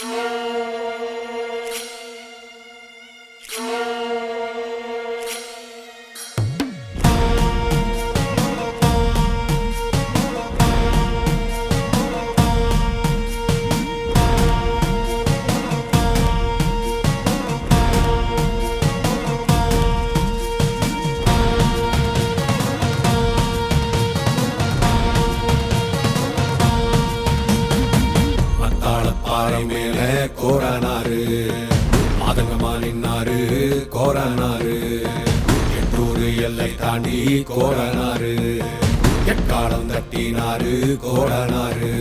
மத்தாள பாறை மேல கோரனாரு மாதங்கமா நின்னாரு கோரனாரு எட்டூரு எல்லை தாண்டி கோரனாரு எக்காலம் தட்டினாரு கோரனாரு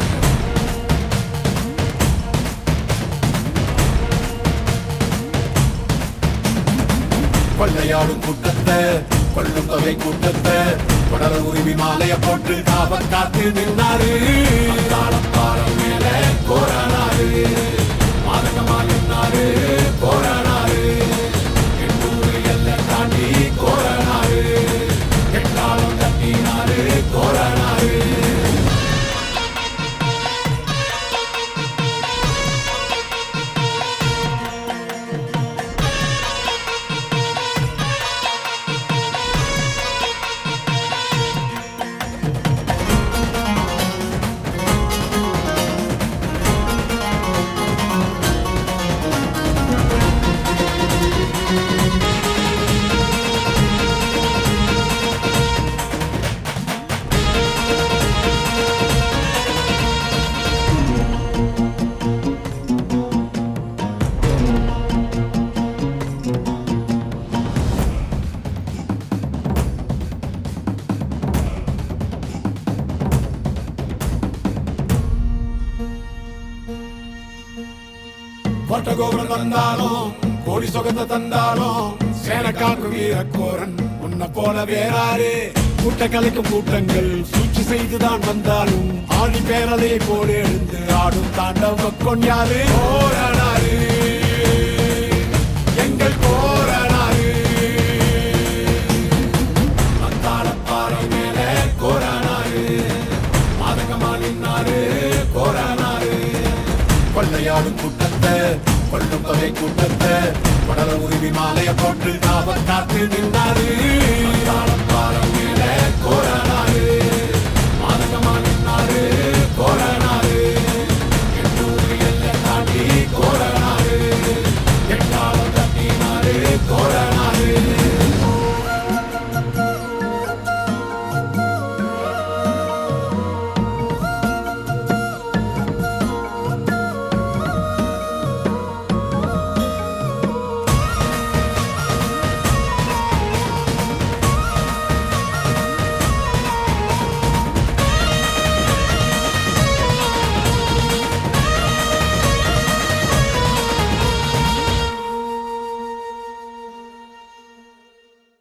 கொள்ளையாடும் கூட்டத்தை கொள்ளும் தொகை கூட்டத்தை தொடர உரிமை மாலைய போட்டு காவ காத்து நின்னாரு தாளப்பாறை மேல கோரானாரு மாதகமா நின்னாரு கோரானாரு எண்ணூறு எல்லை தாண்டி கோரானாரு எட்டாளம் தட்டினாரு கோரானாரு கோட்டை கோபுரம் தந்தாலும் கோடி சொகந்த தந்தாலும் சேனக்காக்கு வீரக்கோரன் உன்னை போல வேறாரு கூட்ட கலைக்கும் கூட்டங்கள் சூழ்ச்சி செய்துதான் வந்தாலும் ஆணி பேரலையை போல எழுந்து ஆடும் தாண்டவ கொண்டாரு போராடாரு எங்கள் போராடாரு மத்தாள பாறை மேல கோரானாரு மாதகமா நின்னாரு கோரானாரு கொள்ளையாடும் கூட்டத்தை கொள்ளும் தொகை கூட்டத்தை படல உரிமை மாலைய போட்டு காவல் காத்து நின்னாரு தாளப்பாரம்